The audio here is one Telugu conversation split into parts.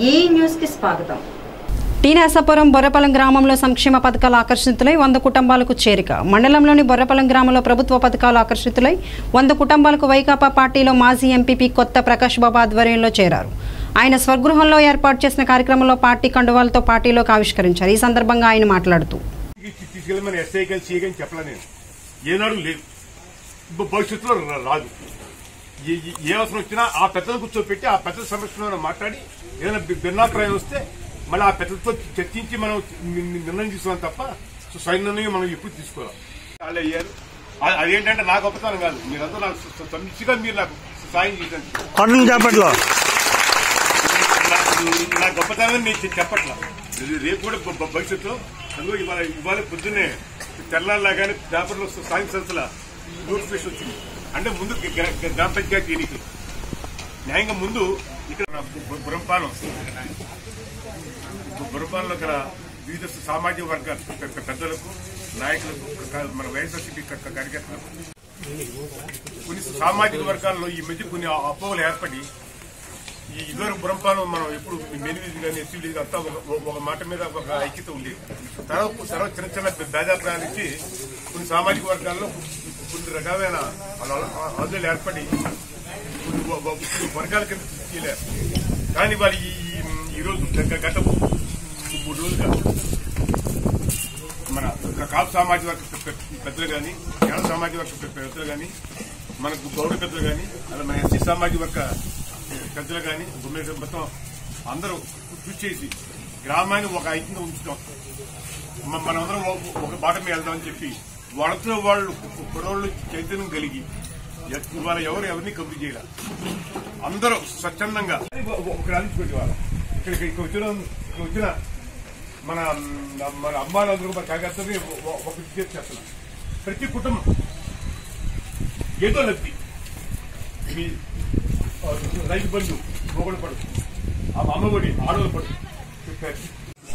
ఈ న్యూస్ కి స్వాగతం టీనాసాపురం బొర్రపల్లం గ్రామంలో సంక్షేమ పథకాలు ఆకర్షితులై వంద కుటుంబాలకు చేరిక మండలంలోని బొర్రపల్లం గ్రామంలో ప్రభుత్వ పథకాలు ఆకర్షితులై వంద కుటుంబాలకు వైకాపా పార్టీలో మాజీ ఎంపీపీ కొత్త ప్రకాష్ బాబు ఆధ్వర్యంలో చేరారు ఆయన స్వగృహంలో ఏర్పాటు చేసిన కార్యక్రమంలో పార్టీ కండువాలతో పార్టీలోకి ఆవిష్కరించారు ఈ సందర్భంగా ఆయన మాట్లాడుతూ తీసుకెళ్ళి తీసుకెళ్ళి మన ఎస్ఐ కానీ సీఏ కానీ చెప్పలే నేను ఏనాడు లేదు భ- భవిష్యత్తులో రా- రాదు ఏ ఏ- ఏ అవసరం వచ్చినా ఆ పెద్దలు కూర్చోపెట్టి ఆ పెద్దల సంరక్షణ మాట్లాడి ఏదైనా భి- భిన్నాభిప్రాయం వస్తే మళ్ళీ ఆ పెద్దలతో చర్చించి మనం ని- ని- నిర్ణయం తీసుకోవాలి తప్ప సో స్వయం నిర్ణయం మనం ఎప్పుడు తీసుకోవాలి వాళ్ళు అయ్యారు అ- అదేంటంటే నా గొప్పతనం కాదు మీరంతా నాకు స- స- సమిష్టిగా మీరు నాకు సాయం చేశాను కొట్టండి చేపట్లో నా- నా గొప్పతనం నేను చె- చెప్పట్లా ఇది రేపు కూడా భ- భ- భవిష్యత్తులో అందులో ఇవాళ ఇవాళ పొద్దున్నే తెల్లారిలాగానే పేపర్లో సాయం సంస్థల నోటిఫికేషన్ వచ్చింది అంటే ముందు గ్ర- గ్ర- గ్రామ పంచాయతీ ఎన్నికలు న్యాయంగా ముందు ఇక్కడ బు- బురంపాలెం బు- బురంపాలెంలో ఇక్కడ వివిధ సామాజిక వర్గాల పె- పె- పెద్దలకు నాయకులకు క- మన వైఎస్ఆర్సీపీ క- క- కార్యకర్తలకు కొన్ని సామాజిక వర్గాల్లో ఈ మధ్య కొన్ని అపోహలు ఏర్పడి ఈ ఇదివరకు బురంపాలెం మనం ఎప్పుడు మెనివిది కానీ ఎస్సీలు అంతా ఒక ఒక మాట మీద ఒక ఐక్యత ఉంది తర్వాత తర్వాత చిన్న చిన్న భేదాభిప్రాయాలు ఇచ్చి కొన్ని సామాజిక వర్గాల్లో కొన్ని రకమైన ఆందోళన ఏర్పడి కొన్ని వ- వ- కొన్ని వర్గాల కింద తీయలేరు కానీ వాళ్ళు ఈ ఈ- ఈ రోజు గత గత మూడు రోజులుగా మన కాపు సామాజిక వర్గ పె- పె- పెద్దలు కానీ జన సామాజిక వర్గ పె- పెద్దలు కానీ మనకు గౌరవ పెద్దలు కానీ అలా మన ఎస్సీ సామాజిక వర్గ పెద్దలు కానీ గుమ్మడి మొత్తం అందరూ కృషి చేసి గ్రామాన్ని ఒక ఐక్యంగా ఉంచుతాం మ- మనందరం ఒక- ఒక బాట మీద వెళ్దామని చెప్పి వాళ్ళతో వాళ్ళు కుర్రోళ్ళు చైతన్యం కలిగి ఎ- ఇవాళ ఎవరు ఎవరిని కబురు చేయాలి అందరూ స్వచ్ఛందంగా ఒక రాణించుకునేవారు ఇక్కడ ఇక్కడ వచ్చిన ఇక్కడ వచ్చిన మన మన అమ్మాయిలందరూ మన కార్యకర్తని ఒక చేసి చేస్తున్నారు ప్రతి కుటుంబం ఏదో లబ్ధి మీ ఆ, రైతు బంధు మొగలు పడు ఆ అమ్మఒడి ఆడోలు పడు చెప్పారు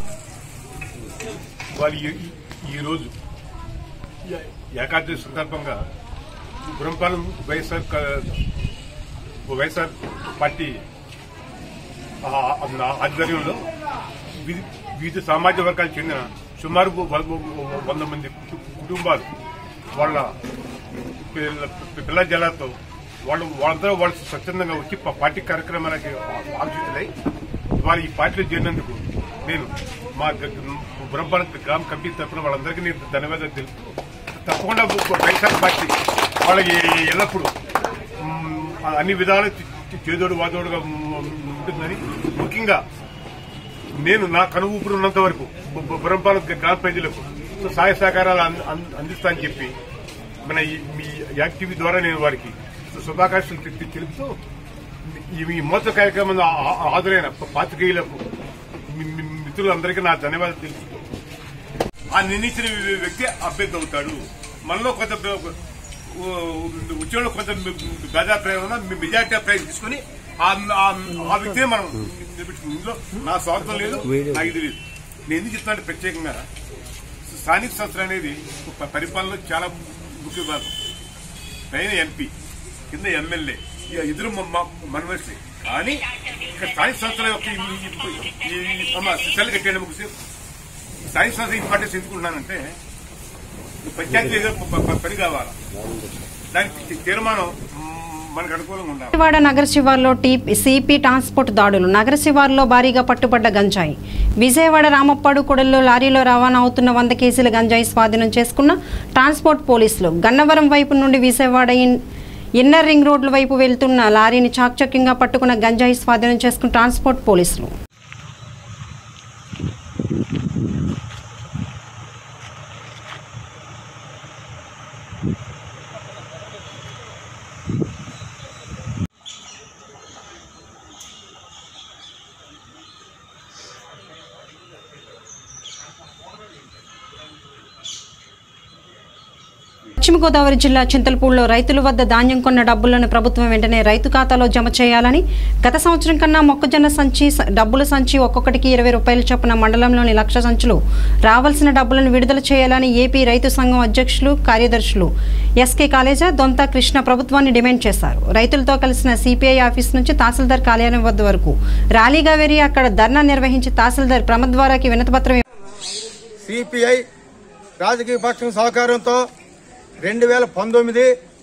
వాళ్ళు ఈ- ఈ- ఈ రోజు ఈ- ఏకాదశి సందర్భంగా గురంపాలెం వైఎస్ఆర్ క- వైఎస్ఆర్ పార్టీ ఆ- ఆ ఆధ్వర్యంలో వివి- వివిధ సామాజిక వర్గాలకు చెందిన సుమారు వ- వ- వంద మంది కు- కుటుంబాలు వాళ్ళ పిల్ల- పిల్ల జలాలతో వాళ్ళు వాళ్ళందరూ వాళ్ళు స్వచ్ఛందంగా వచ్చి ప- పార్టీ కార్యక్రమాలకి ఆలోచితులై వారు ఈ పార్టీలో చేరినందుకు నేను మా బురంపాల గ్రామ కమిటీ తరఫున వాళ్ళందరికీ నేను ధన్యవాదాలు తెలుపు తప్పకుండా వైఎస్ఆర్ పార్టీ వాళ్ళకి ఎల్లప్పుడూ మ్, అన్ని విధాలు చేదోడు వాదోడుగా ఉంటుందని ముఖ్యంగా నేను నా కను ఊపిరి ఉన్నంత వరకు బు- బు- బురంపాలెం గ్రామ ప్రజలకు సహాయ సహకారాలు అంద- అంద- అందిస్తా అని చెప్పి మన ఈ- మీ యాక్టివి ద్వారా నేను వారికి శుభాకాంక్షలు తె- తెలుపుతూ ఈ ఈ మోత కార్యక్రమం హాజరైన పాత్రికేయులకు మీ- మీ మిత్రులందరికీ నా ధన్యవాదాలు తెలుపుతూ ఆ నిర్ణయించిన వ్యక్తి అభ్యర్థి అవుతాడు మనలో కొంత ఉద్యోగంలో కొంత భేదాభిప్రాయం ఉన్నా మెజార్టీ అభిప్రాయం తీసుకుని ఆ ఆ- ఆ వ్యక్తిని మనం నిలబెట్టుకున్నాం. ఇందులో నా స్వార్థం లేదు నాకు ఇది లేదు నేను ఎందుకు చెప్తానంటే ప్రత్యేకంగా స్థానిక సంస్థలు అనేది ఒక పరిపాలనలో చాలా ముఖ్య భాగం పైన ఎంపీ కింద ఎమ్మెల్యే ఇక ఇద్దరు మన మనుషులే కానీ ఇక్కడ స్థానిక సంస్థల యొక్క ఈ- ఈ- ఈ- అమ్మ సెల్ కట్టేయడం ముగిసి స్థానిక సంస్థ ఇంపార్టెన్స్ ఎందుకుంటున్నానంటే ఈ పంచాయతీ ఏదో ప- ప- పని కావాలి దానికి తీర్మానం మ్, మనకు అనుకూలంగా ఉండాలి విజయవాడ నగర శివార్లో టీ సిపి ట్రాన్స్పోర్ట్ దాడులు నగర శివార్లో భారీగా పట్టుబడ్డ గంజాయి విజయవాడ రామప్పాడు కూడల్లో లారీలో రవాణా అవుతున్న వంద కేజీల గంజాయి స్వాధీనం చేసుకున్న ట్రాన్స్పోర్ట్ పోలీసులు గన్నవరం వైపు నుండి విజయవాడ ఇన్ ఇన్నర్ రింగ్ రోడ్ల వైపు వెళ్తున్న లారీని చాకచక్యంగా పట్టుకున్న గంజాయి స్వాధీనం చేసుకున్న ట్రాన్స్పోర్ట్ పోలీసులు పశ్చిమ గోదావరి జిల్లా చింతలపూడిలో రైతుల వద్ద ధాన్యం కొన్న డబ్బులను ప్రభుత్వం వెంటనే రైతు ఖాతాలో జమ చేయాలని గత సంవత్సరం కన్నా మొక్కజొన్న సంచి స- డబ్బుల సంచి ఒక్కొక్కటికి ఇరవై రూపాయల చొప్పున మండలంలోని లక్ష సంచులు రావాల్సిన డబ్బులను విడుదల చేయాలని ఏపీ రైతు సంఘం అధ్యక్షులు కార్యదర్శులు ఎస్కే కాలేజా దొంత కృష్ణ ప్రభుత్వాన్ని డిమాండ్ చేశారు రైతులతో కలిసిన సిపిఐ ఆఫీస్ నుంచి తహసీల్దార్ కార్యాలయం వద్ద వరకు ర్యాలీగా వెళ్లి అక్కడ ధర్నా నిర్వహించి తహసీల్దార్ ప్రమద్ ద్వారాకి వినతిపత్రం సిపిఐ రాజకీయ పక్షం సహకారంతో రెండు వేల పంతొమ్మిది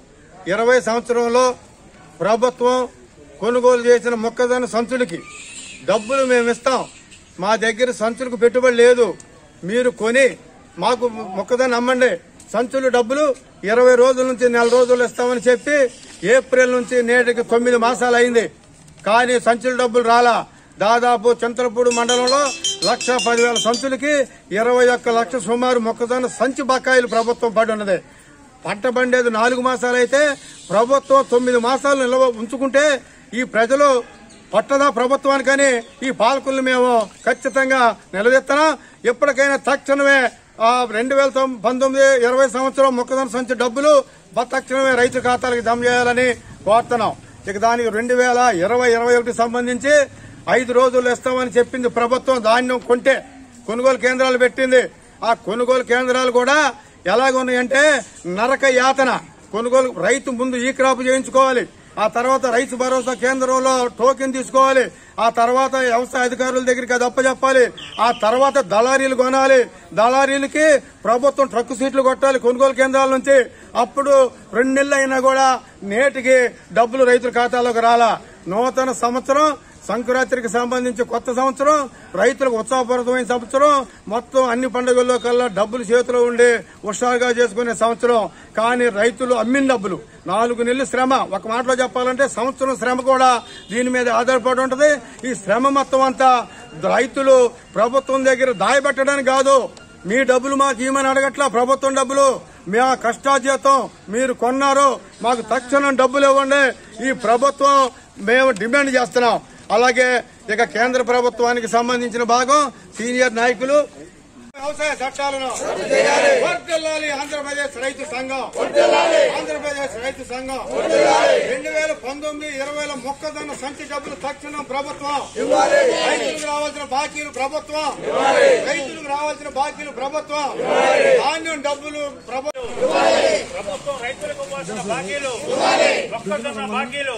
ఇరవై సంవత్సరంలో ప్రభుత్వం కొనుగోలు చేసిన మొక్కజొన్న సంచులకి డబ్బులు మేము ఇస్తాం మా దగ్గర సంచులకు పెట్టుబడి లేదు మీరు కొని మాకు మొక్కజొన్న అమ్మండి సంచులు డబ్బులు ఇరవై రోజుల నుంచి నెల రోజులు ఇస్తామని చెప్పి ఏప్రిల్ నుంచి నేటికి తొమ్మిది మాసాలు అయింది కానీ సంచుల డబ్బులు రాలా దాదాపు చింతలపూడి మండలంలో లక్ష పదివేల సంచులకి ఇరవై ఒక్క లక్ష సుమారు మొక్కజొన్న సంచి బకాయిలు ప్రభుత్వం పడి ఉన్నది పంట పండేది నాలుగు మాసాలు అయితే ప్రభుత్వం తొమ్మిది మాసాలు నిల్వ ఉంచుకుంటే ఈ ప్రజలు పట్టదా ప్రభుత్వానికని ఈ పాలకుల్ని మేము ఖచ్చితంగా నిలదీస్తున్నాం ఎప్పటికైనా తక్షణమే ఆ రెండు వేల తొమ్- పంతొమ్మిది ఇరవై సంవత్సరం మొక్కజొన్న సంచి డబ్బులు బ- తక్షణమే రైతు ఖాతాలకు జమ చేయాలని కోరుతున్నాం ఇక దానికి రెండు వేల ఇరవై ఇరవై ఒకటి సంబంధించి ఐదు రోజులు ఇస్తామని చెప్పింది ప్రభుత్వం ధాన్యం కొంటే కొనుగోలు కేంద్రాలు పెట్టింది ఆ కొనుగోలు కేంద్రాలు కూడా ఎలాగున్నాయంటే నరక యాతన కొనుగోలు రైతు ముందు ఈ క్రాప్ చేయించుకోవాలి ఆ తర్వాత రైతు భరోసా కేంద్రంలో టోకెన్ తీసుకోవాలి ఆ తర్వాత వ్యవసాయ అధికారుల దగ్గరికి అది అప్పచెప్పాలి ఆ తర్వాత దళారీలు కొనాలి దళారీలకి ప్రభుత్వం ట్రక్ సీట్లు కొట్టాలి కొనుగోలు కేంద్రాల నుంచి అప్పుడు రెండు నెలలు అయినా కూడా నేటికి డబ్బులు రైతుల ఖాతాలోకి రాలా నూతన సంవత్సరం సంక్రాంతికి సంబంధించి కొత్త సంవత్సరం రైతులకు ఉత్సాహపూరితమైన సంవత్సరం మొత్తం అన్ని పండుగల్లో కల్లా డబ్బులు చేతిలో ఉండి హుషారుగా చేసుకునే సంవత్సరం కానీ రైతులు అమ్మిన డబ్బులు నాలుగు నెలలు శ్రమ ఒక మాటలో చెప్పాలంటే సంవత్సరం శ్రమ కూడా దీని మీద ఆధారపడి ఉంటది ఈ శ్రమ మొత్తం అంతా రైతులు ప్రభుత్వం దగ్గర దాయబెట్టడానికి కాదు మీ డబ్బులు మాకు ఇవ్వమని అడగట్లా ప్రభుత్వం డబ్బులు మా కష్టాజీతం మీరు కొన్నారు మాకు తక్షణం డబ్బులు ఇవ్వండి ఈ ప్రభుత్వం మేము డిమాండ్ చేస్తున్నాం అలాగే ఇక కేంద్ర ప్రభుత్వానికి సంబంధించిన భాగం సీనియర్ నాయకులు వ్యవసాయ చట్టాలను వర్ధిల్లాలి ఆంధ్రప్రదేశ్ రైతు సంఘం ఆంధ్రప్రదేశ్ రైతు సంఘం రెండు వేల పంతొమ్మిది ఇరవై మొక్కజొన్న సంచి డబ్బులు తక్షణం ప్రభుత్వం రైతులకు రావాల్సిన బాకీలు ప్రభుత్వం రైతులకు రావాల్సిన బాకీలు ప్రభుత్వం ధాన్యం డబ్బులు ప్రభుత్వం ప్రభుత్వం రైతులకు ఇవ్వాల్సిన బాకీలు మొక్కజొన్న బాకీలు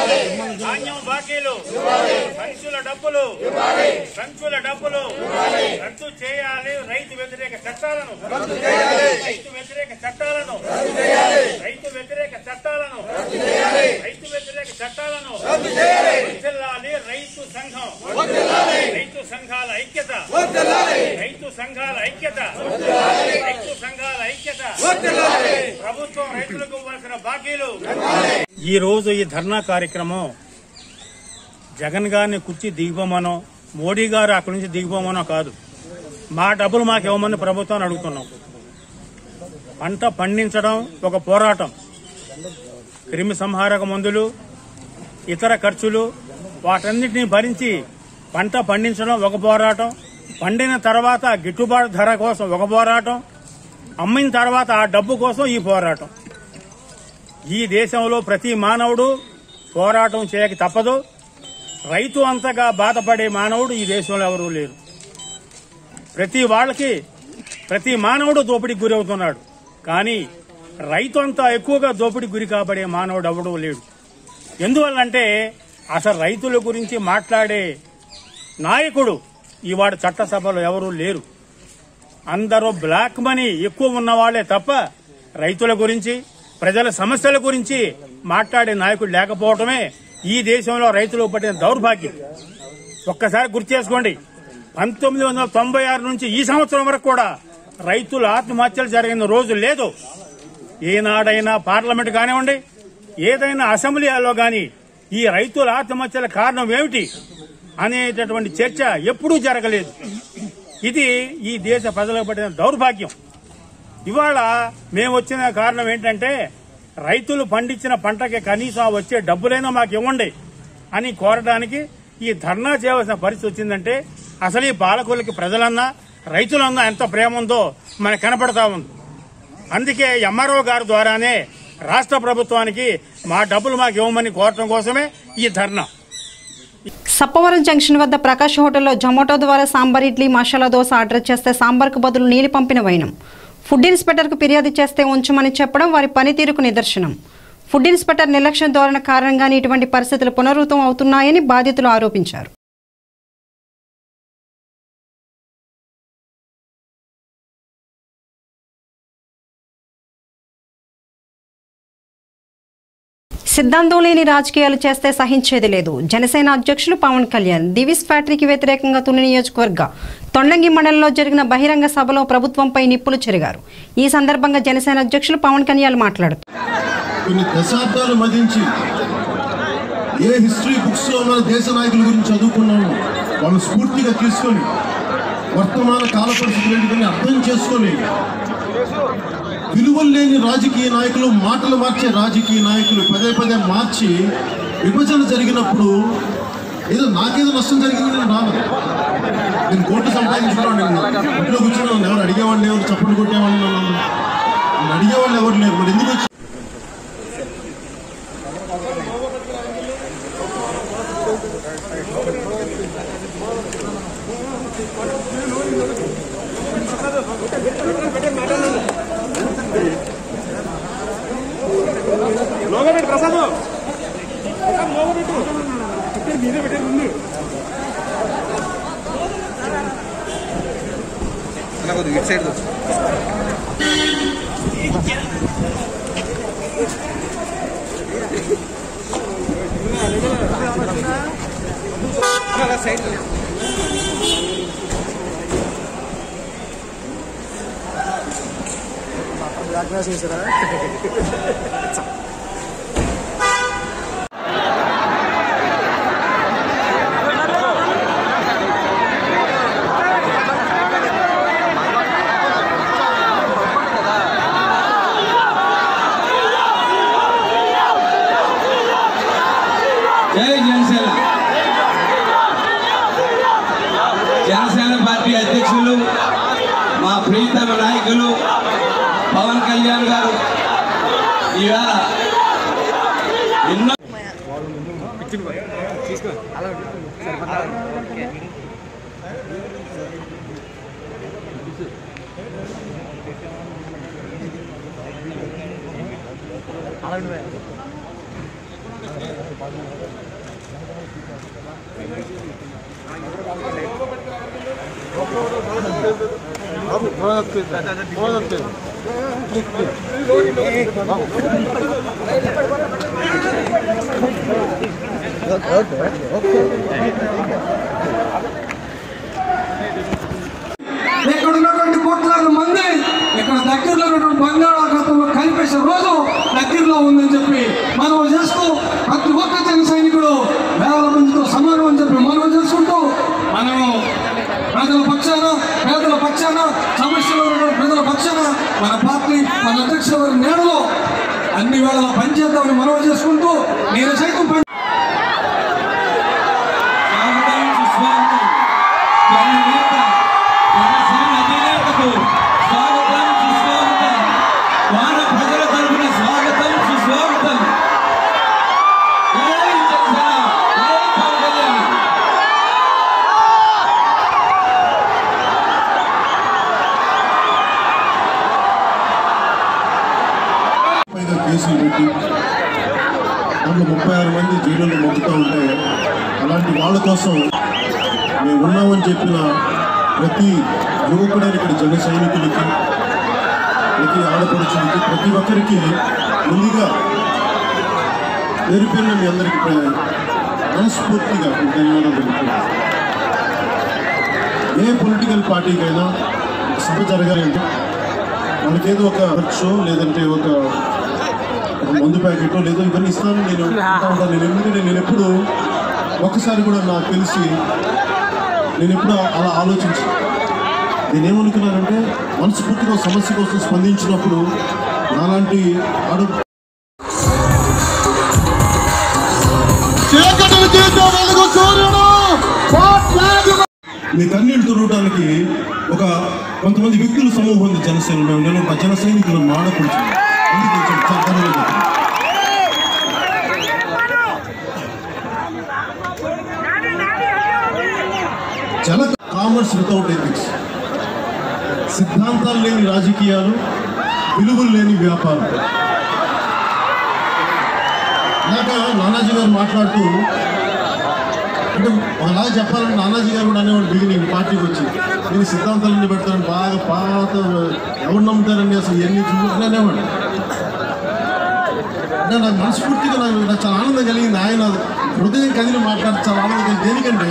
ధాన్యం బాకీలు సంచుల డబ్బులు సంచుల డబ్బులు రద్దు చేయాలి రైతు వ్యతిరేక చట్టాలను రైతు వ్యతిరేక చట్టాలను రైతు వ్యతిరేక చట్టాలను రైతు వ్యతిరేక చట్టాలను వర్ధిల్లాలి రైతు సంఘం రైతు సంఘాల ఐక్యత రైతు సంఘాల ఐక్యత రైతు సంఘాల ఐక్యత ప్రభుత్వం రైతులకు ఇవ్వాల్సిన బాకీలు ఈ రోజు ఈ ధర్నా కార్యక్రమం జగన్ గారిని కుర్చీ దిగిపోమనో మోడీ గారు అక్కడి నుంచి దిగిపోమనో కాదు మా డబ్బులు మాకు ఇవ్వమని ప్రభుత్వాన్ని అడుగుతున్నాం పంట పండించడం ఒక పోరాటం క్రిమి సంహారక మందులు ఇతర ఖర్చులు వాటన్నిటిని భరించి పంట పండించడం ఒక పోరాటం పండిన తర్వాత గిట్టుబాటు ధర కోసం ఒక పోరాటం అమ్మిన తర్వాత ఆ డబ్బు కోసం ఈ పోరాటం ఈ దేశంలో ప్రతి మానవుడు పోరాటం చేయక తప్పదు రైతు అంతగా బాధపడే మానవుడు ఈ దేశంలో ఎవరూ లేరు ప్రతి వాళ్ళకి ప్రతి మానవుడు దోపిడీకి గురి అవుతున్నాడు కానీ రైతు అంతా ఎక్కువగా దోపిడీకి గురి కాబడే మానవుడు ఎవడూ లేడు ఎందువల్లంటే అసలు రైతుల గురించి మాట్లాడే నాయకుడు ఇవాడు చట్టసభలో ఎవరూ లేరు అందరూ బ్లాక్ మనీ ఎక్కువ ఉన్న వాళ్లే తప్ప రైతుల గురించి ప్రజల సమస్యల గురించి మాట్లాడే నాయకుడు లేకపోవటమే ఈ దేశంలో రైతులు పట్టిన దౌర్భాగ్యం ఒక్కసారి గుర్తు చేసుకోండి పంతొమ్మిది వందల తొంభై ఆరు నుంచి ఈ సంవత్సరం వరకు కూడా రైతుల ఆత్మహత్యలు జరిగిన రోజు లేదు ఏనాడైనా పార్లమెంట్ కానివ్వండి ఏదైనా అసెంబ్లీలో గాని ఈ రైతుల ఆత్మహత్యల కారణం ఏమిటి అనేటటువంటి చర్చ ఎప్పుడూ జరగలేదు ఇది ఈ దేశ ప్రజలకు పట్టిన దౌర్భాగ్యం ఇవాళ మేము వచ్చిన కారణం ఏంటంటే రైతులు పండించిన పంటకి కనీసం వచ్చే డబ్బులైనా మాకు ఇవ్వండి అని కోరడానికి ఈ ధర్నా చేయవలసిన పరిస్థితి వచ్చిందంటే అసలు ఈ పాలకులకి ప్రజలన్నా రైతులన్నా ఎంత ప్రేమ ఉందో మనకు కనపడతా ఉంది అందుకే ఎంఆర్ఓ గారి ద్వారానే రాష్ట్ర ప్రభుత్వానికి మా డబ్బులు మాకు ఇవ్వమని కోరటం కోసమే ఈ ధర్నా సప్పవరం జంక్షన్ వద్ద ప్రకాష్ హోటల్లో జొమాటో ద్వారా సాంబార్ ఇడ్లీ మసాలా దోశ ఆర్డర్ చేస్తే సాంబార్కు బదులు నీళ్లు పంపిన వైనం ఫుడ్ ఇన్స్పెక్టర్కు ఫిర్యాదు చేస్తే ఉంచమని చెప్పడం వారి పనితీరుకు నిదర్శనం ఫుడ్ ఇన్స్పెక్టర్ నిర్లక్ష్యం ధోరణ కారణంగానే ఇటువంటి పరిస్థితులు పునరావృతం అవుతున్నాయని బాధితులు ఆరోపించారు సిద్ధాంతం లేని రాజకీయాలు చేస్తే సహించేది లేదు జనసేన అధ్యక్షులు పవన్ కళ్యాణ్ దివిస్ ఫ్యాక్టరీకి వ్యతిరేకంగా తుని నియోజకవర్గ తొండంగి మండలంలో జరిగిన బహిరంగ సభలో ప్రభుత్వంపై నిప్పులు చెరిగారు ఈ సందర్భంగా జనసేన అధ్యక్షులు పవన్ కళ్యాణ్ మాట్లాడుతూ కొన్ని దశాబ్దాలు మదించి ఏ హిస్టరీ బుక్స్ లో మన దేశ నాయకుల గురించి చదువుకున్నామో వాళ్ళు స్ఫూర్తిగా తీసుకొని వర్తమాన కాల పరిస్థితులు ఏంటిదని అర్థం చేసుకొని విలువలు లేని రాజకీయ నాయకులు మాటలు మార్చే రాజకీయ నాయకులు పదే పదే మార్చి విభజన జరిగినప్పుడు ఏదో నాకేదో నష్టం జరిగిందని నేను రాను నేను కోర్టు సంపాదించుకున్నాను నేను ఇంట్లో కూర్చుని నన్ను ఎవరు అడిగేవాళ్ళు ఎవరు చప్పట్లు కొట్టేవాళ్ళు నన్ను నన్ను అడిగేవాళ్ళు ఎవరు లేరు మరి ఎందుకు వచ్చి జై జనసేన జనసేన పార్టీ అధ్యక్షులు మా ప్రీతమ నాయకులు పవన్ కళ్యాణ్ గారు ఇవాళ ఎన్నో ఇక్కడ ఉన్నటువంటి కోట్లాది మంది ఇక్కడ దగ్గరలో ఉన్నటువంటి బంగాళాఖాతంలో కలిపేసే రోజు దగ్గరలో ఉందని చెప్పి మనం చేస్తూ ప్రతి ఒక్క జన సైనికుడు వేల మందితో సమానం అని చెప్పి మనం చేసుకుంటూ మనము ప్రజల పక్షాన పేదల పక్షాన సమస్యలు ఉన్నటువంటి ప్రజల పక్షాన మన పార్టీ మన అధ్యక్షుల వారి నేడలో అన్ని వేళలా పనిచేద్దామని మనవి చేసుకుంటూ నేను సైతం పని స్వాగతం సుస్వాగతం జననేత జనసేన అధినేతకు స్వాగతం సుస్వాగతం వాన ప్రజల తరపున స్వాగతం సుస్వాగతం జై జనసేన జై పవన్ కళ్యాణ్ పైగా కేసులు పెట్టి దాంట్లో ముప్పై ఆరు మంది జైలులో మొక్కుతూ ఉంటే అలాంటి వాళ్ళ కోసం మేము ఉన్నామని చెప్పిన ప్రతి యువకుడైన ఇక్కడ జన సైనికులకి ప్రతి ఆడపడుచులకి ప్రతి ఒక్కరికి ముందుగా పేరు పేరున మీ అందరికీ ప్ర- మనస్ఫూర్తిగా ధన్యవాదాలు తెలుపుతున్నాను ఏ పొలిటికల్ పార్టీకైనా ఒక సభ జరగాలంటే మనకేదో ఒక ఖర్చు లేదంటే ఒక ఒక మందు ప్యాకెట్ లేదో ఇవన్నీ ఇస్తాను నేను అంటా ఉంటాను. నేను ఎందుకంటే నేను ఎప్పుడు ఒక్కసారి కూడా నాకు తెలిసి నేను ఎప్పుడు అలా ఆలోచించి నేనేమనుకున్నానంటే మనస్ఫూర్తిగా ఒక సమస్య కోసం స్పందించినప్పుడు నాలాంటి ఆడు మీ కన్నీళ్ళు తుడవడానికి ఒక కొంతమంది వ్యక్తుల సమూహం ఉంది జనసేన మేము నేను ఒక జన సైనికులు మాడకూడదు అందుకు కొంచెం చక్కగా చెప్పాను. జన కామర్స్ వితౌట్ ఎథిక్స్ సిద్ధాంతాలు లేని రాజకీయాలు విలువలు లేని వ్యాపారం ఇందాక నానాజీ గారు మాట్లాడుతూ అంటే అలా చెప్పాలంటే నానాజీ గారు కూడా అనేవాడు బిగినింగ్ పార్టీకి వచ్చి నేను సిద్ధాంతాలన్నీ పెడతాను బాగా పాత ఎవరు నమ్ముతారండి అసలు ఎన్ని చూసి అనేవాడు అంటే నాకు మనస్ఫూర్తిగా నాకు నాకు చాలా ఆనందం కలిగింది ఆయన హృదయం కదిలి మాట్లాడి చాలా ఆనందం కలిగింది దేనికంటే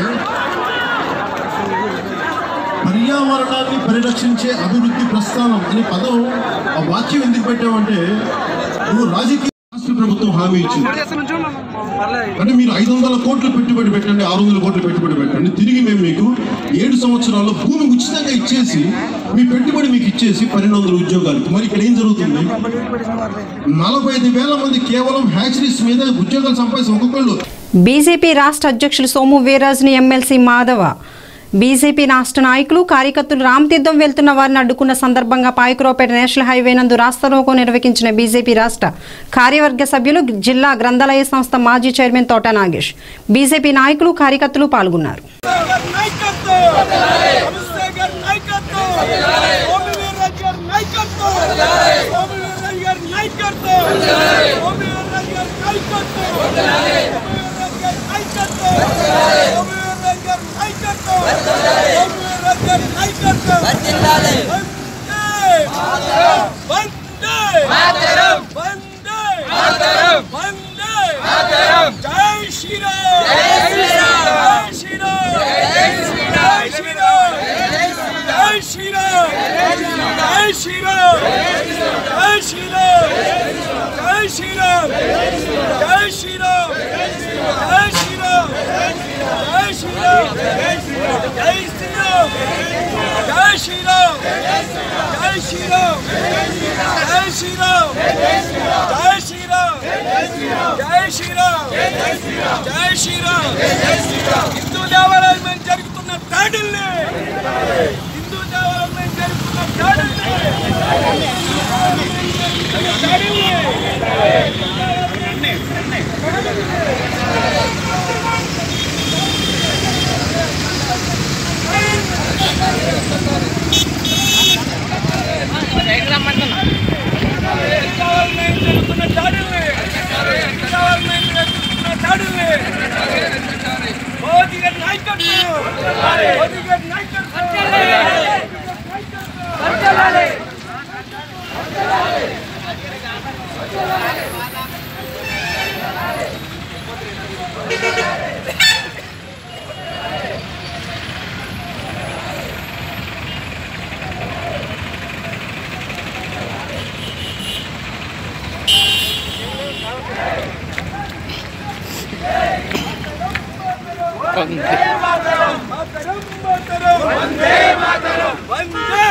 పర్యావరణాన్ని పరిరక్షించే అభివృద్ధి ప్రస్థానం అనే పదం ఆ వాక్యం ఎందుకు పెట్టామంటే నువ్వు రాజకీయ రాష్ట్ర ప్రభుత్వం హామీ ఇచ్చింది అంటే మీరు ఐదు వందల కోట్లు పెట్టుబడి పెట్టండి ఆరు వందల కోట్లు పెట్టుబడి పెట్టండి తిరిగి మేము మీకు ఏడు సంవత్సరాల్లో భూమి ఉచితంగా ఇచ్చేసి మీ పెట్టుబడి మీకు ఇచ్చేసి పన్నెండు వందల ఉద్యోగాలు మరి ఇక్కడ ఏం జరుగుతుంది నలభై ఐదు వేల మంది కేవలం హ్యాచరీస్ మీద ఉద్యోగాలు సంపాదించి ఒక్కొక్కళ్ళు బీజేపీ రాష్ట్ర అధ్యక్షులు సోము వీర్రాజుని ఎమ్మెల్సీ మాధవ బీజేపీ రాష్ట్ర నాయకులు కార్యకర్తలు రామతీర్థం వెళ్తున్న వారిని అడ్డుకున్న సందర్భంగా పాయకురావుపేట నేషనల్ హైవే నందు రాస్తారోకో నిర్వహించిన బీజేపీ రాష్ట్ర కార్యవర్గ సభ్యులు జిల్లా గ్రంథాలయ సంస్థ మాజీ చైర్మన్ తోట నాగేష్ బీజేపీ నాయకులు కార్యకర్తలు పాల్గొన్నారు జై శ్రీరామ్ జై శ్రీరామ్ జై శ్రీరామ్ జై శ్రీరామ్ జై శ్రీరామ్ జై శ్రీరామ్ జై శ్రీరామ్ జై శ్రీరామ్ జై శ్రీరామ్ జై శ్రీరామ్ జై శ్రీరామ్ జై శ్రీరామ్ జై శ్రీరామ్ జై శ్రీరామ్ జై శ్రీరామ్ జై శ్రీరామ్ జై శ్రీరామ్ హిందూ దేవాలయం జరుగుతున్న దాడుల్ని హిందూ దేవాలయం జరుగుతున్న దాడుల్ని దేవాలయం జరుగుతున్న దాడుల్ని దేవాలయం జరుగుతున్న దాడుల్ని మోదీ గారి నాయకత్వం మోదీ గారి నాయకత్వం వందే మాతరం వందే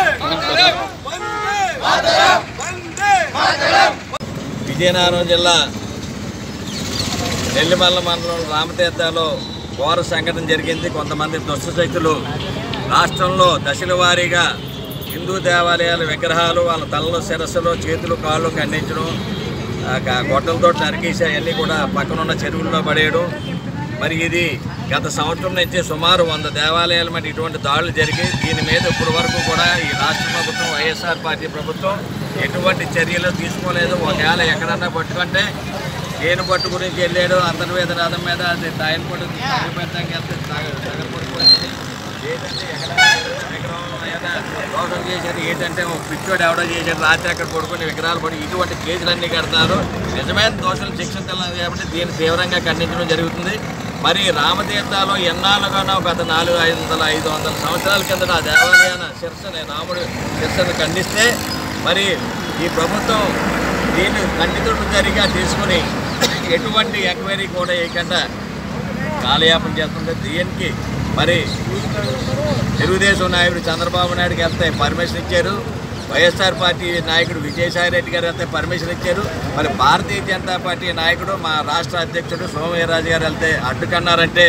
వందే వందే విజయనగరం జిల్లా నెల్లిమల్ల మండలం రామతీర్థలో ఘోర సంఘటన జరిగింది కొంతమంది దుష్ట శక్తులు రాష్ట్రంలో దశల వారీగా హిందూ దేవాలయాల విగ్రహాలు వాళ్ళ తలలో శిరస్సులో చేతులు కాళ్ళు ఖండించడం ఆ గ- గొడ్డలతో నరికేసి అవన్నీ కూడా పక్కనున్న చెరువుల్లో పడేయడం మరి ఇది గత సంవత్సరం నుంచి సుమారు వంద దేవాలయాల మధ్య ఇటువంటి దాడులు జరిగి దీని మీద ఇప్పటి వరకు కూడా ఈ రాష్ట్ర ప్రభుత్వం వైఎస్ఆర్ పార్టీ ప్రభుత్వం ఎటువంటి చర్యలు తీసుకోలేదు ఒకవేళ ఎక్కడన్నా పట్టుకుంటే ఏను పట్టు గురించి వెళ్ళాడు అంతర్వేద రథం మీద అది తాయన పట్టు పెట్టడానికి వెళ్తే తగలపడిపోయింది ఏంటంటే ఎక్కడ విగ్రహం ఏదైనా దోషం చేశారు ఏంటంటే ఒక పిచ్చోడు ఎవడో చేశాడు రాత్రి అక్కడ పడుకొని విగ్రహాలు పడి ఇటువంటి కేసులన్నీ కడతారు నిజమైన దోషులు శిక్షించాలి కాబట్టి దీన్ని తీవ్రంగా ఖండించడం జరుగుతుంది మరి రామతీర్థాలు ఎన్నాళ్ళుగానో గత నాలుగు ఐదు వందల ఐదు వందల సంవత్సరాల కిందట ఆ దేవాలయాన శిరస్సుని రాముడు శిరస్సును ఖండిస్తే మరి ఈ ప్రభుత్వం దీన్ని ఖండితుడు జరిగా తీసుకుని ఎటువంటి ఎంక్వైరీ కూడా వేయకుండా కాలయాపన చేస్తుంది దీనికి మరి తెలుగుదేశం నాయకుడు చంద్రబాబు నాయుడుకి వెళ్తే పర్మిషన్ ఇచ్చారు వైఎస్ఆర్ పార్టీ నాయకుడు విజయసాయి రెడ్డి గారు వెళ్తే పర్మిషన్ ఇచ్చారు మరి భారతీయ జనతా పార్టీ నాయకుడు మా రాష్ట్ర అధ్యక్షుడు సోమవీర్రాజు గారు వెళ్తే అడ్డుకన్నారంటే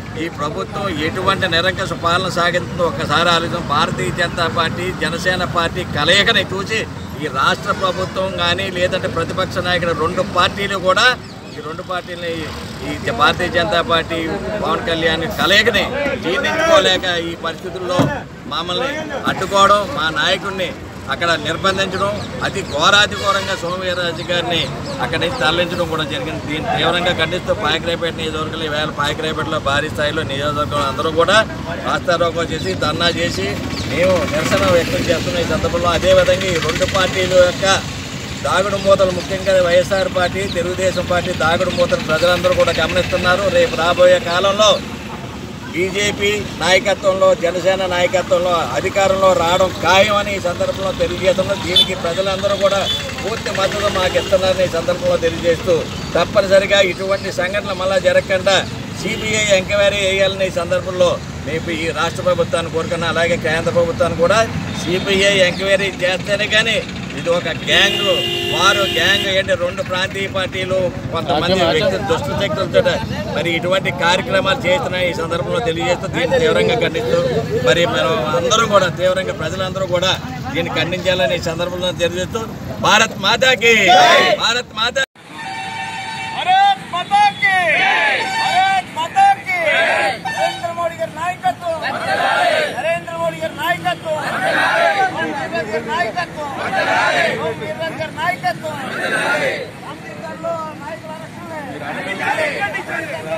ఈ ప్రభుత్వం ఎటువంటి నిరంకష పాలన సాగిస్తుందో ఒక్కసారి ఆలోచన భారతీయ జనతా పార్టీ జనసేన పార్టీ కలయికని చూసి ఈ రాష్ట్ర ప్రభుత్వం కానీ లేదంటే ప్రతిపక్ష నాయకుడు రెండు పార్టీలు కూడా ఈ రెండు పార్టీలని ఈ జ- భారతీయ జనతా పార్టీ పవన్ కళ్యాణ్ కలయికని జీర్ణించుకోలేక ఈ పరిస్థితుల్లో మమ్మల్ని అడ్డుకోవడం మా నాయకుడిని అక్కడ నిర్బంధించడం అతి ఘోరాతి ఘోరంగా సోమవీర్రాజు గారిని అక్కడి నుంచి తరలించడం కూడా జరిగింది దీన్ని తీవ్రంగా ఖండిస్తూ పాయకరాయపేట నియోజకవర్గంలో ఈవేళ పాయకరాయపేటలో భారీ స్థాయిలో నియోజకవర్గం అందరూ కూడా రాస్తారోకో చేసి ధర్నా చేసి మేము నిరసన వ్యక్తం చేస్తున్నాం ఈ సందర్భంలో అదేవిధంగా ఈ రెండు పార్టీల యొక్క దాగుడు మూతలు ముఖ్యంగా వైఎస్ఆర్ పార్టీ తెలుగుదేశం పార్టీ దాగుడు మూతలు ప్రజలందరూ కూడా గమనిస్తున్నారు రేపు రాబోయే కాలంలో బీజేపీ నాయకత్వంలో జనసేన నాయకత్వంలో అధికారంలో రావడం ఖాయమని ఈ సందర్భంలో తెలియజేస్తున్నాం దీనికి ప్రజలందరూ కూడా పూర్తి మద్దతు మాకు ఇస్తున్నారని ఈ సందర్భంలో తెలియజేస్తూ తప్పనిసరిగా ఇటువంటి సంఘటనలు మళ్ళా జరగకుండా సిబిఐ ఎంక్వైరీ వేయాలని ఈ సందర్భంలో మేము ఈ రాష్ట్ర ప్రభుత్వాన్ని కోరుకున్నా అలాగే కేంద్ర ప్రభుత్వాన్ని కూడా సిబిఐ ఎంక్వైరీ చేస్తేనే కానీ ఇది ఒక గ్యాంగ్ వారు గ్యాంగ్ ఏంటి రెండు ప్రాంతీయ పార్టీలు కొంతమంది వ్యక్తులు దుష్ట శక్తులతో మరి ఇటువంటి కార్యక్రమాలు చేస్తున్నాయి ఈ సందర్భంలో తెలియజేస్తూ దీన్ని తీవ్రంగా ఖండిస్తూ మరి మనం అందరూ కూడా తీవ్రంగా ప్రజలందరూ కూడా దీన్ని ఖండించాలని ఈ సందర్భంలో తెలియజేస్తూ భారత్ మాతాకి భారత్ మాతా భారత్ మాతా కి భారత్ మాతా కి నరేంద్ర మోడీ గారి నాయకత్వం నరేంద్ర మోడీ గారి నాయకత్వం ఓం వీర్రాజ్ గారి నాయకత్వం ఓం వీర్రాజ్ గారి నాయకత్వం అమృతంలో నాయకుల అరెస్టులే. అమృతంలో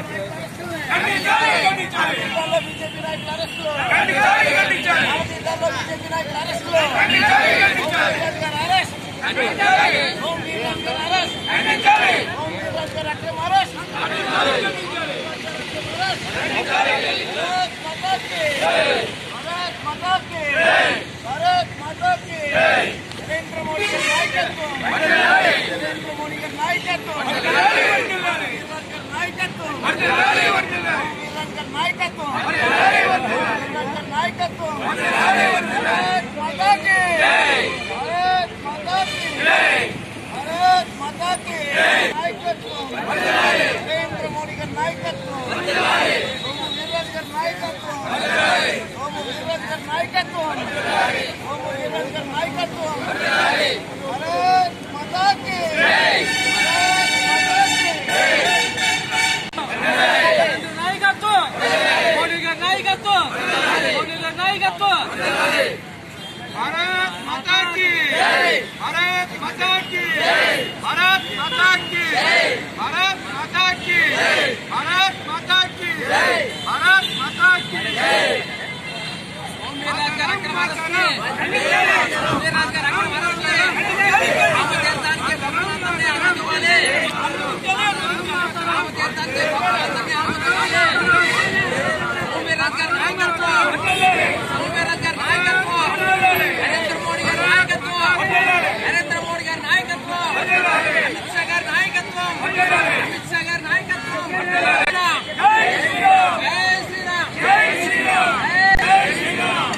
బీజేపీ నాయకుల అరెస్టులు అమృతంలో బీజేపీ నాయకుల అరెస్టులు ఓం వీర్రాజ్ గారి అరెస్ట్ ఓం వీర్రాజ్ గారి అరెస్ట్ ఓం వీర్రాజ్ గారి అక్రమ అరెస్ట్ भारत माता की भारत माता की भारत माता की नरेंद्र मोदी के नायकत्व नरेंद्र मोदी के नायकत्व नायकत्व नायकत्व नायकत्व भारत माता की भारत माता की भारत माता की नायकत्व नरेंद्र मोदी का नायकत्व ఓము వీర్రాజ్ గారి నాయకత్వం ఓము వీర్రాజ్ గారి నాయకత్వం ఓము వీర్రాజ్ గారి నాయకత్వం భారత్ మాతా కి భారత్ మాతా కి నాయకత్వం మోడీ గారి నాయకత్వం మోడీ గారి నాయకత్వం భారత్ మాతా కి భారత్ మాతా కి భారత్ మాతా కి భారత్ మాతా కి భారత్ మాతా కి భారత్ మాతా కి ఓం వీరరాజ్ గారి అక్రమార్కుల్ని ఓం వీరరాజ్ గారి అక్రమార్కుల్ని రామతీర్థానికి భగవంతుని అనుమతివ్వాలి రామతీర్థానికి భగవంతుని అనుమతివ్వాలి ఓం వీరరాజ్ గారి నాయకత్వం ఓం వీరరాజ్ గారి నాయకత్వం నరేంద్ర మోడీ గారి నాయకత్వం నరేంద్ర మోడీ గారి నాయకత్వం అమిత్ షా గారి నాయకత్వం అమిత్ షా గారి నాయకత్వం జై శ్రీరామ్ జై శ్రీరామ్ జై శ్రీరామ్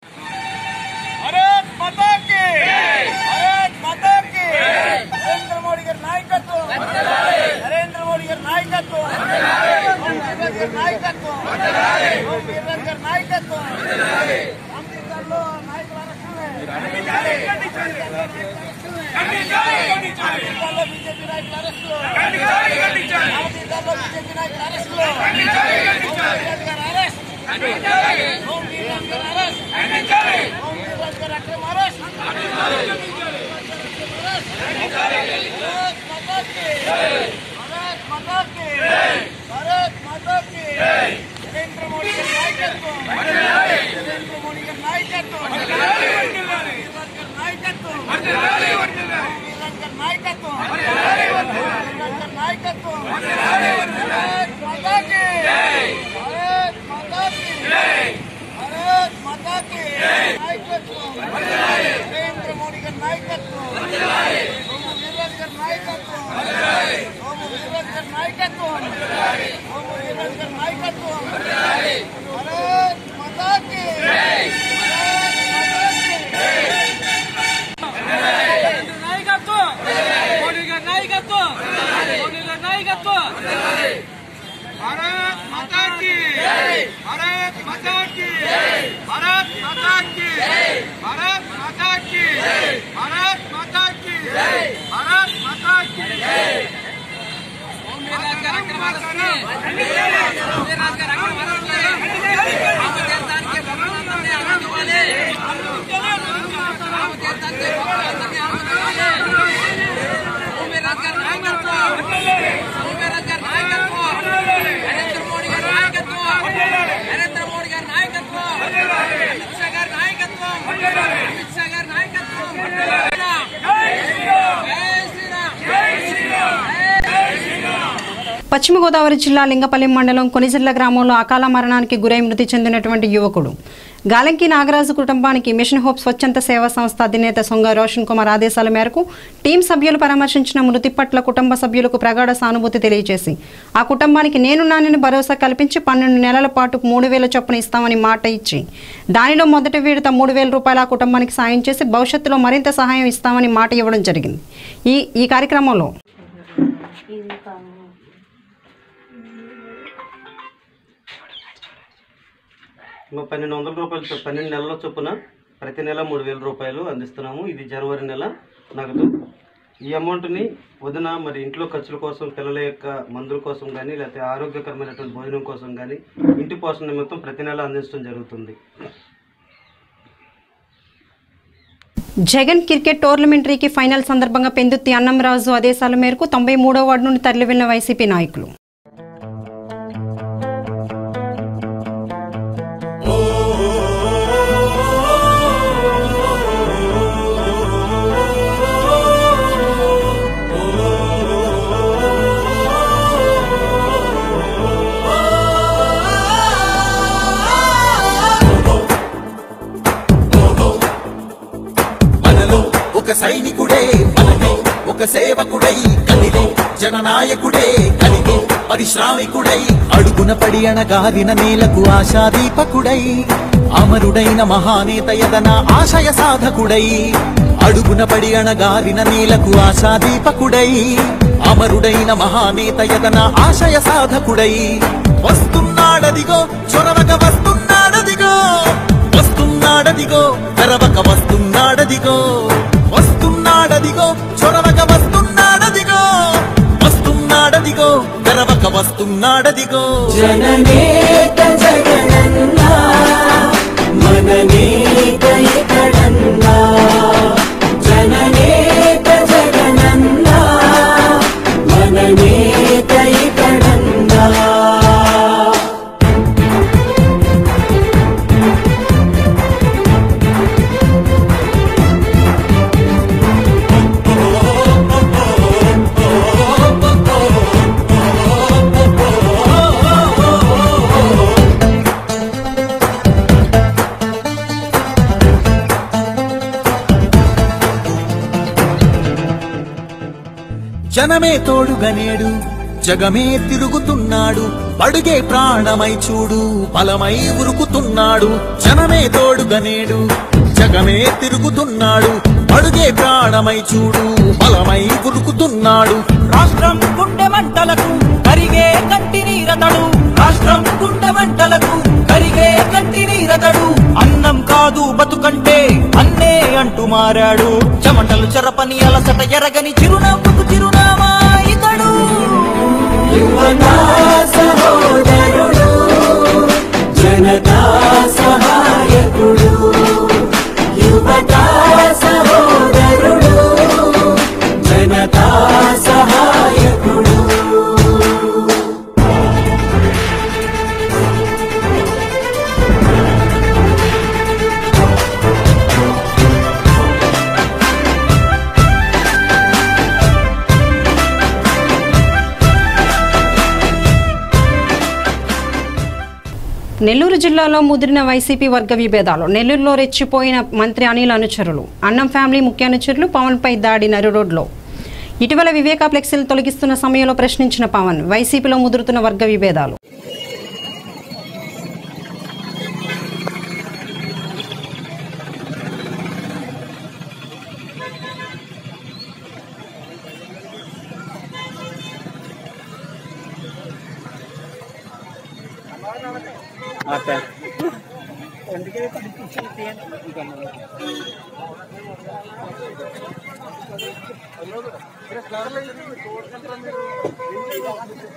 భారత్ మాతా కి భారత్ మాతా కి నరేంద్ర మోడీ గారి నాయకత్వం నరేంద్ర మోడీ గారి నాయకత్వం ఓం వీర్రాజ్ గారి నాయకత్వం ఓం వీర్రాజ్ గారి నాయకత్వం అమృతంలో నాయకుల అరెస్టులే. అమృతంలో బీజేపీ నాయకుల అరెస్టులు అమృతంలో బీజేపీ నాయకుల అరెస్టులు ఓం వీర్రాజ్ గారి అరెస్ట్ ఓం వీర్రాజ్ గారి అరెస్ట్ ఓం వీర్రాజ్ గారి అక్రమ అరెస్ట్ భారత్ మాతా కి భారత్ మాతా కి భారత్ మాతా కి నరేంద్ర మోడీ గారి నాయకత్వం నరేంద్ర మోడీ గారి నాయకత్వం వీర్రాజ్ గారి నాయకత్వం వీర్రాజ్ గారి నాయకత్వం వీర్రాజ్ గారి నాయకత్వం భారత్ మాతా కి భారత్ మాతా కి భారత్ మాతా కి నాయకత్వం నరేంద్ర మోడీ గారి నాయకత్వం ఓము వీర్రాజ్ గారి నాయకత్వం ఓము వీర్రాజ్ గారి నాయకత్వం ఓము వీర్రాజ్ గారి నాయకత్వం భారత్ మాతా కి భారత్ మాతా కి నాయకత్వం మోడీ గారి నాయకత్వం మోడీ గారి నాయకత్వం भारत माता की भारत माता की भारत माता की भारत माता की भारत माता की भारत माता की నరేంద్ర మోడీ గారి నాయకత్వం నరేంద్ర మోడీ గారి నాయకత్వం అమిత్ షా గారి నాయకత్వం అమిత్ షా గారి నాయకత్వం జై శ్రీరామ్ జై శ్రీరామ్ జై శ్రీరామ్ పశ్చిమ గోదావరి జిల్లా లింగపల్లి మండలం కొనిజిల్ల గ్రామంలో అకాల మరణానికి గురై మృతి చెందినటువంటి యువకుడు గాలంకి నాగరాజు కుటుంబానికి మిషన్ హోప్ స్వచ్ఛంద సేవా సంస్థ అధినేత సొంగ రోషన్ కుమార్ ఆదేశాల మేరకు టీం సభ్యులు పరామర్శించిన మృతి పట్ల కుటుంబ సభ్యులకు ప్రగాఢ సానుభూతి తెలియజేసి ఆ కుటుంబానికి నేను నానిని భరోసా కల్పించి పన్నెండు నెలల పాటు మూడు వేల చొప్పున ఇస్తామని మాట ఇచ్చి దానిలో మొదటి విడత మూడు వేల రూపాయల ఆ కుటుంబానికి సాయం చేసి భవిష్యత్తులో మరింత సహాయం ఇస్తామని మాట ఇవ్వడం జరిగింది ఈ ఈ కార్యక్రమంలో ఇంకో పన్నెండు వందల రూపాయలు చొ- పన్నెండు నెలల చొప్పున ప్రతి నెల మూడు వేల రూపాయలు అందిస్తున్నాము ఇది జనవరి నెల నగదు ఈ అమౌంట్ని వదిన మరి ఇంట్లో ఖర్చుల కోసం పిల్లల యొక్క మందుల కోసం కానీ లేకపోతే ఆరోగ్యకరమైనటువంటి భోజనం కోసం కానీ ఇంటి పోషణ నిమిత్తం ప్రతి నెల అందించడం జరుగుతుంది జగన్ క్రికెట్ టోర్నమెంటరీకి ఫైనల్ సందర్భంగా పెందుత్తి అన్నంరాజు ఆదేశాల మేరకు తొంభై మూడో వార్డు నుండి తరలివెళ్లిన వైసీపీ నాయకులు మనలో ఒక సైనికుడే మనలో ఒక సేవకుడై కదిలే జననాయకుడే కలిగే పరిశ్రామికుడై అడుగున పడి అణగారిన నేలకు ఆశాదీపకుడై అమరుడైన మహానేత యదన ఆశయ సాధకుడై అడుగున పడి అణగారిన నేలకు ఆశాదీపకుడై అమరుడైన మహానేత యదన ఆశయ సాధకుడై వస్తున్నాడదిగో చొరవక వస్తున్నాడదిగో వస్తున్నాడదిగో తెరవక వస్తున్నాడదిగో వస్తున్నాడదిగో చొరవక వస్తున్నాడదిగో వస్తున్నాడదిగో తెరవక వస్తున్నాడదిగో జననేత జగనన్నా మననేత ఇతడన్నా జననేత జగనన్నా మననేత ఇతడన్నా జనమే తోడుగనేడు జగమే తిరుగుతున్నాడు అడుగే ప్రాణమై చూడు బలమై ఉరుకుతున్నాడు జనమే తోడుగనేడు జగమే తిరుగుతున్నాడు అడుగే ప్రాణమై చూడు బలమై ఉరుకుతున్నాడు రాష్ట్రం గుండె మంటలకు కరిగే కంటి నీరతడు రాష్ట్రం గుండె మంటలకు కరిగే కంటి నీరతడు అన్నం కాదు బతుకంటే అన్నే అంటూ మారాడు చెమటలు చెరపని అలసట ఎరగని చిరునవ్వుకు చిరునామా ఇతడు యువతా సహోదరుడు జనతా సహాయకుడు యువతా సహోదరుడు జనతా సహాయకుడు నెల్లూరు జిల్లాలో ముదిరిన వైసీపీ వర్గ విభేదాలు నెల్లూరులో రెచ్చిపోయిన మంత్రి అనిల్ అనుచరులు అన్నం ఫ్యామిలీ ముఖ్య అనుచరులు పవన్పై దాడి నరు రోడ్లో ఇటీవల వివేకా ఫ్లెక్సీలు తొలగిస్తున్న సమయంలో ప్రశ్నించిన పవన్ వైసీపీలో ముదురుతున్న వర్గ విభేదాలు అందుకే